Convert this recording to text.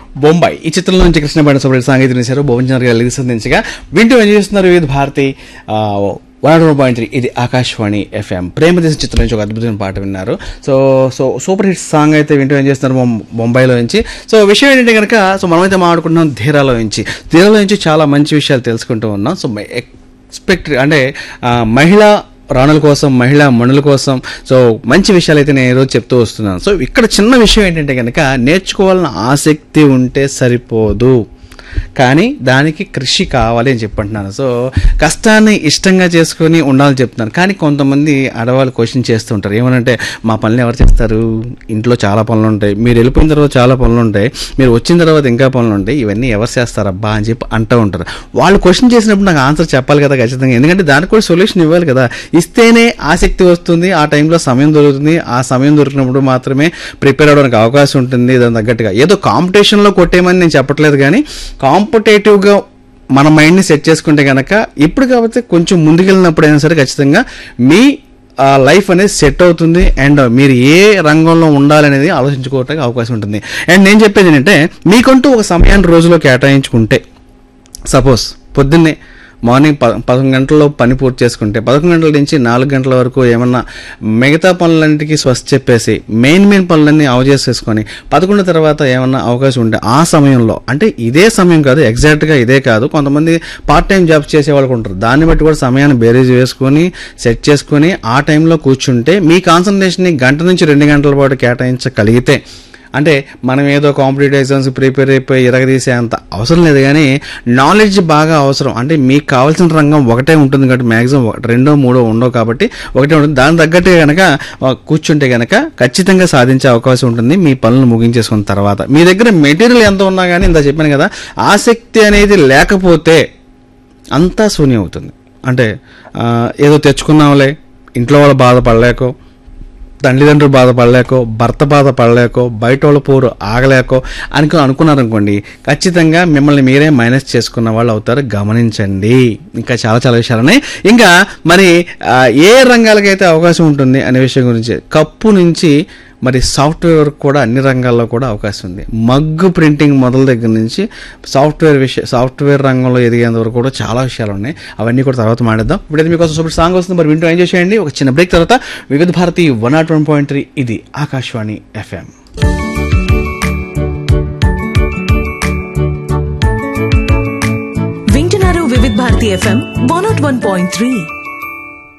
బొంబాయి ఈ చిత్రంలో నుంచి కృష్ణపేట సుబ్రహ్మణ్య సాంగీతం చేశారు భువనచంద్ర గారు లిరిక్స్ అందించగా వింటూ ఎంజాయ్ చేస్తున్నారు Vividh Bharati one one point three ఇది ఆకాశవాణి ఎఫ్ఎం ప్రేమదేశ చిత్రం నుంచి ఒక అద్భుతమైన పాట విన్నారు so so super hit song అయితే వింటూ ఎంజాయ్ చేస్తున్నారు బొం- బొంబాయిలో నుంచి సో విషయం ఏంటంటే కనుక సో మనమైతే మాట్లాడుకుంటున్నాం ధీరాలో నుంచి ధీరాలో నుంచి చాలా మంచి విషయాలు తెలుసుకుంటూ ఉన్నాం సో ఎక్స్పెక్ట్ అంటే ఆ, మహిళా రాణుల కోసం మహిళా మణుల కోసం సో మంచి విషయాలు అయితే నేను ఈరోజు చెప్తూ వస్తున్నాను సో ఇక్కడ చిన్న విషయం ఏంటంటే కనుక నేర్చుకోవాలన్న ఆసక్తి ఉంటే సరిపోదు కానీ దానికి కృషి కావాలి అని చెప్పంటున్నాను సో కష్టాన్ని ఇష్టంగా చేసుకొని ఉండాలని చెప్తున్నాను కానీ కొంతమంది ఆడవాళ్ళు క్వశ్చన్ చేస్తూ ఉంటారు ఏమనంటే మా పనులు ఎవరు చేస్తారు ఇంట్లో చాలా పనులు ఉంటాయి మీరు వెళ్ళిపోయిన తర్వాత చాలా పనులు ఉంటాయి మీరు వచ్చిన తర్వాత ఇంకా పనులు ఉంటాయి ఇవన్నీ ఎవరు చేస్తారబ్బా అని చెప్పి అంటూ ఉంటారు వాళ్ళు క్వశ్చన్ చేసినప్పుడు నాకు ఆన్సర్ చెప్పాలి కదా ఖచ్చితంగా ఎందుకంటే దానికి కూడా సొల్యూషన్ ఇవ్వాలి కదా ఇస్తేనే ఆసక్తి వస్తుంది ఆ టైంలో సమయం దొరుకుతుంది ఆ సమయం దొరికినప్పుడు మాత్రమే ప్రిపేర్ అవ్వడానికి అవకాశం ఉంటుంది దాని తగ్గట్టుగా ఏదో కాంపిటీషన్లో కొట్టేయమని నేను చెప్పట్లేదు కానీ కాంపిటేటివ్గా మన మైండ్ని సెట్ చేసుకుంటే కనుక ఇప్పుడు కాబట్టి కొంచెం ముందుకెళ్ళినప్పుడు అయినా సరే ఖచ్చితంగా మీ ఆ లైఫ్ అనేది సెట్ అవుతుంది అండ్ మీరు ఏ రంగంలో ఉండాలనేది ఆలోచించుకోవడానికి అవకాశం ఉంటుంది అండ్ నేను చెప్పేది ఏంటంటే మీకంటూ ఒక సమయాన్ని రోజులో కేటాయించుకుంటే సపోజ్ పొద్దున్నే మార్నింగ్ ప పదకొండు గంటల్లో పని పూర్తి చేసుకుంటే పదకొండు గంటల నుంచి నాలుగు గంటల వరకు ఏమన్నా మిగతా పనులన్నిటికీ స్వస్థ చెప్పేసి మెయిన్ మెయిన్ పనులన్నీ అవజేసేసుకొని పదకొండు తర్వాత ఏమన్నా అవకాశం ఉంటే ఆ సమయంలో అంటే ఇదే సమయం కాదు ఎగ్జాక్ట్గా ఇదే కాదు కొంతమంది పార్ట్ టైం జాబ్స్ చేసే వాళ్ళు ఉంటారు దాన్ని బట్టి కూడా సమయాన్ని బేరీజ్ వేసుకొని సెట్ చేసుకొని ఆ టైంలో కూర్చుంటే మీ కాన్సన్ట్రేషన్ని గంట నుంచి రెండు గంటల పాటు కేటాయించగలిగితే అంటే మనం ఏదో కాంపిటేటివ్ ఎగ్జామ్స్ ప్రిపేర్ అయిపోయి ఇరగదీసే అంత అవసరం లేదు కానీ నాలెడ్జ్ బాగా అవసరం అంటే మీకు కావాల్సిన రంగం ఒకటే ఉంటుంది కాబట్టి మ్యాక్సిమం రెండో మూడో ఉండవు కాబట్టి ఒకటే ఉంటుంది దాని తగ్గట్టు కనుక కూర్చుంటే కనుక ఖచ్చితంగా సాధించే అవకాశం ఉంటుంది మీ పనులు ముగించేసుకున్న తర్వాత మీ దగ్గర మెటీరియల్ ఎంత ఉన్నా కానీ ఇంత చెప్పాను కదా ఆసక్తి అనేది లేకపోతే అంతా శూన్యం అవుతుంది అంటే ఆ, ఏదో తెచ్చుకున్నాంలే ఇంట్లో వాళ్ళు బాధపడలేకో తల్లిదండ్రులు బాధపడలేకో భర్త బాధపడలేకో బయట వాళ్ళ పోరు ఆగలేకో అని అనుకున్నారనుకోండి ఖచ్చితంగా మిమ్మల్ని మీరే మైనస్ చేసుకున్న వాళ్ళు అవుతారు గమనించండి ఇంకా చాలా చాలా విషయాలు ఉన్నాయి ఇంకా మరి ఆ, ఏ రంగాలకైతే అవకాశం ఉంటుంది అనే విషయం గురించి కప్పు నుంచి మరి సాఫ్ట్వేర్ వరకు కూడా అన్ని రంగాల్లో కూడా అవకాశం ఉంది మగ్గు ప్రింటింగ్ మొదల దగ్గర నుంచి సాఫ్ట్వేర్ విషయ సాఫ్ట్వేర్ రంగంలో ఎదిగేంత వరకు కూడా చాలా విషయాలు ఉన్నాయి అవన్నీ కూడా తర్వాత మాట్లాడదాం ఇప్పుడైతే మీకోసం సూపర్ సాంగ్ వస్తుంది మరి వింటూ ఎంజాయ్ చేయండి ఒక చిన్న బ్రేక్ తర్వాత Vividh Bharati one nought one point three ఇది ఆకాశవాణి ఎఫ్ఎం వింటున్నారు Vividh Bharati FM one nought one point three